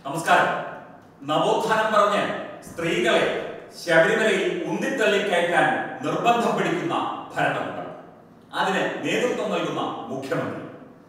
നമസ്കാരം നവോത്ഥാനം പറഞ്ഞ് സ്ത്രീകളെ ശബരിമലയിൽ ഉന്തിത്തള്ളിക്കയറ്റാൻ നിർബന്ധം പിടിക്കുന്ന ഭരണകൂടം അതിന് നേതൃത്വം നൽകുന്ന മുഖ്യമന്ത്രി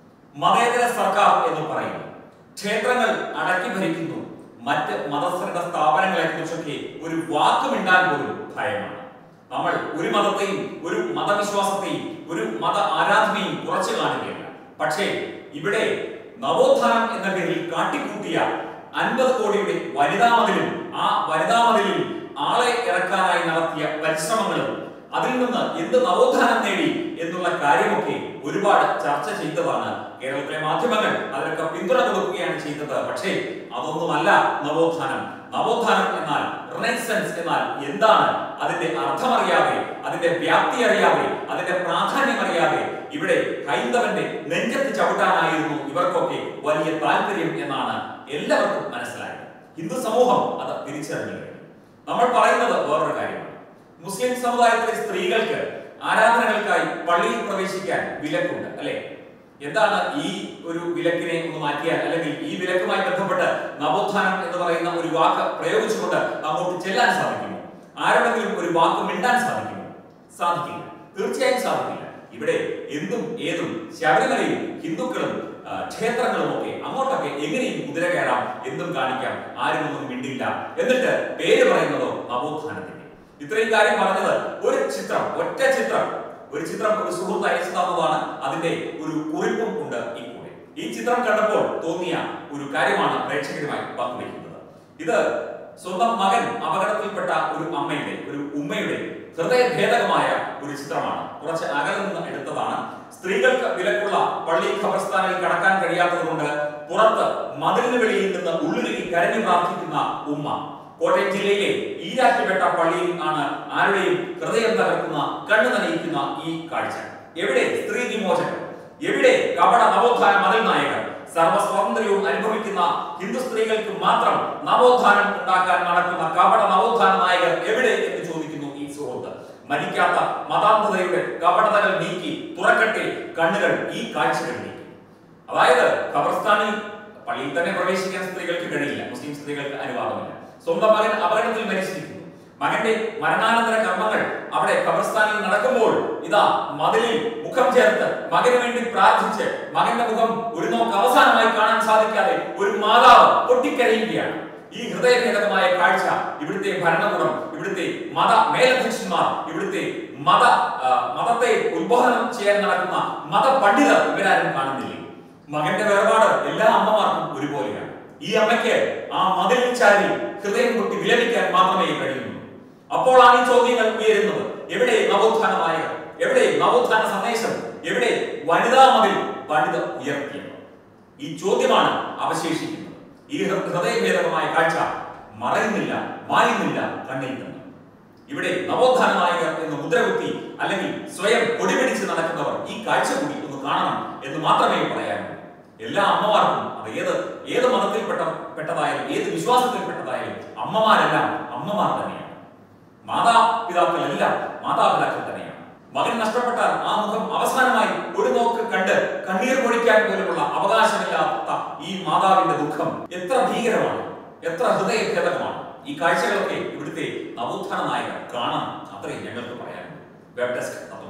മതേതര സർക്കാർ എന്ന് പറയുന്നു ക്ഷേത്രങ്ങൾ അടക്കി ഭരിക്കുന്നു മറ്റ് മതസ്ഥരുടെ സ്ഥാപനങ്ങളെ കുറിച്ചൊക്കെ ഒരു വാക്കുമിണ്ടാൻ പോലും ഭയമാണ് നമ്മൾ ഒരു മതത്തെയും ഒരു മതവിശ്വാസത്തെയും ഒരു മത ആരാധനയും കുറച്ചു കാണുകയില്ല പക്ഷേ ഇവിടെ നവോത്ഥാനം എന്ന പേരിൽ കാട്ടിക്കൂട്ടിയ അൻപത് കോടിയുടെ വനിതാ മതിലും ആ വനിതാ മതിലിൽ ആളെ ഇറക്കാനായി നടത്തിയ പരിശ്രമങ്ങളും അതിൽ നിന്ന് എന്ത് നവോത്ഥാനം നേടി എന്നുള്ള കാര്യമൊക്കെ ഒരുപാട് ചർച്ച ചെയ്തതാണ് കേരളത്തിലെ മാധ്യമങ്ങൾ അതിനൊക്കെ പിന്തുണ കൊടുക്കുകയാണ് ചെയ്തത് പക്ഷേ അതൊന്നുമല്ല നവോത്ഥാനം നവോത്ഥാനം എന്നാൽ റിനൈസൻസ് എന്നാൽ എന്താണ് അതിന്റെ അർത്ഥമറിയാതെ അതിന്റെ വ്യാപ്തി അറിയാതെ അതിന്റെ പ്രാധാന്യം അറിയാതെ ഇവിടെ ഹൈന്ദവന്റെ നെഞ്ചത്ത് ചവിട്ടാനായിരുന്നു ഇവർക്കൊക്കെ വലിയ താല്പര്യം എന്നാണ് എല്ലാവർക്കും മനസ്സിലായത് ഹിന്ദു സമൂഹം അത് തിരിച്ചറിഞ്ഞു കഴിഞ്ഞു നമ്മൾ പറയുന്നത് വേറൊരു കാര്യമാണ് മുസ്ലിം സമുദായത്തിലെ സ്ത്രീകൾക്ക് ആരാധനകൾക്കായി പള്ളിയിൽ പ്രവേശിക്കാൻ വിലക്കുണ്ട് അല്ലെ എന്താണ് ഈ ഒരു വിലക്കിനെ ഒന്ന് മാറ്റിയാൽ അല്ലെങ്കിൽ ഈ വിലക്കുമായി ബന്ധപ്പെട്ട് നവോത്ഥാനം എന്ന് പറയുന്ന ഒരു വാക്ക് പ്രയോഗിച്ചുകൊണ്ട് അങ്ങോട്ട് ചെല്ലാൻ സാധിക്കുമോ ആരോടെങ്കിലും ഒരു വാക്ക് മിണ്ടാൻ സാധിക്കുമോ സാധിക്കില്ല തീർച്ചയായും സാധിക്കില്ല ഇവിടെ എന്തും ഏതും ശബരിമലയും ഹിന്ദുക്കളും ആ, ക്ഷേത്രങ്ങളും ഒക്കെ അങ്ങോട്ടൊക്കെ എങ്ങനെയും കുതിര കയറാം എന്തും കാണിക്കാം ആരും ഒന്നും മിണ്ടില്ല എന്നിട്ട് പേര് പറയുന്നതോ നവോത്ഥാനത്തിന്റെ ഇത്രയും കാര്യം പറഞ്ഞത് ഒരു ചിത്രം ഒറ്റ ചിത്രം ഒരു ചിത്രം ഒരു സുഹൃത്ത് അയച്ചു തന്നതാണ് അതിന്റെ ഒരു കുറിപ്പും ഉണ്ട് ഈ കൂടെ ഈ ചിത്രം കണ്ടപ്പോൾ തോന്നിയ ഒരു കാര്യമാണ് പ്രേക്ഷകരുമായി പങ്കുവയ്ക്കുന്നത് ഇത് സ്വന്തം മകൻ അപകടത്തിൽപ്പെട്ട ഒരു അമ്മയുടെ ഒരു ഉമ്മയുടെ ഹൃദയഭേദകമായ ഒരു ചിത്രമാണ് കുറച്ച് അകലെ നിന്ന് എടുത്തതാണ് സ്ത്രീകൾക്ക് വിലക്കുള്ള പള്ളി ഖബർസ്ഥാനിൽ കടക്കാൻ കഴിയാത്തതുകൊണ്ട് പുറത്ത് മതിലിന് വെളിയിൽ നിന്ന് ഉള്ളിലേക്ക് കരഞ്ഞു പ്രാർത്ഥിക്കുന്ന ഉമ്മ കോട്ടയം ജില്ലയിലെ ഈരാറ്റുപേട്ട പള്ളിയിൽ ആണ് ആരുടെയും ഹൃദയം തകർക്കുന്ന കണ്ണു നനയിക്കുന്ന ഈ കാഴ്ച എവിടെ സ്ത്രീ വിമോചനം എവിടെ കപട നവോത്ഥാന മതിൽ നായകർ സർവ സ്വാതന്ത്ര്യവും അനുഭവിക്കുന്ന ഹിന്ദു സ്ത്രീകൾക്ക് മാത്രം നവോത്ഥാനം ഉണ്ടാക്കാൻ നടക്കുന്ന കപട നവോത്ഥാന നായകർ എവിടെ എന്ന് ചോദിക്കുന്നു ഈ സുഹൃത്ത് മരിക്കാത്ത മതാന്ധതയുടെ കപടതകൾ നീക്കി തുറക്കട്ടെ കണ്ണുകൾ ഈ കാഴ്ചകൾ നീക്കി അതായത് ഖബർസ്ഥാനിൽ പള്ളിയിൽ തന്നെ പ്രവേശിക്കാൻ സ്ത്രീകൾക്ക് കഴിയില്ല മുസ്ലിം സ്ത്രീകൾക്ക് അനുവാദമില്ല സ്വന്തം മകൻ അപകടത്തിൽ മരിച്ചിരിക്കുന്നു മകന്റെ മരണാനന്തര കർമ്മങ്ങൾ അവിടെ ഖബർസ്ഥാനിൽ നടക്കുമ്പോൾ ഇതാ മതിലിൽ മുഖം ചേർത്ത് മകന് വേണ്ടി പ്രാർത്ഥിച്ച് മകന്റെ മുഖം ഒരു നോക്ക് അവസാനമായി കാണാൻ സാധിക്കാതെ ഒരു മാതാവ് പൊട്ടിക്കരയുകയാണ് ഈ ഹൃദയഭേദകമായ കാഴ്ച ഇവിടുത്തെ ഭരണകൂടം ഇവിടുത്തെ മത മേലധ്യക്ഷന്മാർ ഇവിടുത്തെ മത ആ, മതത്തെ ഉത്ബോധനം ചെയ്യാൻ നടക്കുന്ന മത പണ്ഡിതർ ഇവരാരും കാണുന്നില്ല മകന്റെ വേർപാട് എല്ലാ അമ്മമാർക്കും ഒരുപോലെയാണ് ഈ അമ്മയ്ക്ക് ആ മതിലിൽ ചാരി ഹൃദയം പൊട്ടി വിലപിക്കാൻ മാത്രമേ കഴിയുള്ളൂ അപ്പോഴാണ് ഈ ചോദ്യങ്ങൾ ഉയരുന്നത് എവിടെ നവോത്ഥാന നായകർ എവിടെ നവോത്ഥാന സന്ദേശം എവിടെ വനിതാ മതിൽ പണ്ഡിത ഉയർത്തിയത് ഈ ചോദ്യമാണ് അവശേഷിക്കുന്നത് ഈ ഹൃ- ഹൃദയഭേദകമായ കാഴ്ച മറയുന്നില്ല മായുന്നില്ല കണ്ണിൽ നിന്ന് ഇവിടെ നവോത്ഥാന നായകർ എന്ന് മുദ്രകുത്തി അല്ലെങ്കിൽ സ്വയം കൊടിപിടിച്ച് നടക്കുന്നവർ ഈ കാഴ്ച കൂടി ഒന്ന് കാണണം എന്ന് മാത്രമേ പറയാനുള്ളൂ എല്ലാ അമ്മമാർക്കും അത് ഏത് ഏത് മതത്തിൽപ്പെട്ട പെട്ടതായാലും ഏത് വിശ്വാസത്തിൽപ്പെട്ടതായാലും അമ്മമാരെല്ലാം അമ്മമാർ തന്നെയാണ് മാതാപിതാക്കളെല്ലാം മാതാപിതാക്കൾ തന്നെയാണ് മകൻ നഷ്ടപ്പെട്ടാൽ ആ മുഖം അവസാനമായി ഒരു നോക്ക് കണ്ട് കണ്ണീർ പൊഴിക്കാൻ പോലുമുള്ള അവകാശമില്ലാത്ത ഈ മാതാവിന്റെ ദുഃഖം എത്ര ഭീകരമാണ് എത്ര ഹൃദയഭേദകമാണ് ഈ കാഴ്ചകളൊക്കെ ഇവിടുത്തെ നവോത്ഥാന നായകർ കാണണം അത്രയും ഞങ്ങൾക്ക് പറയാനുണ്ട് വെബ് ഡെസ്ക്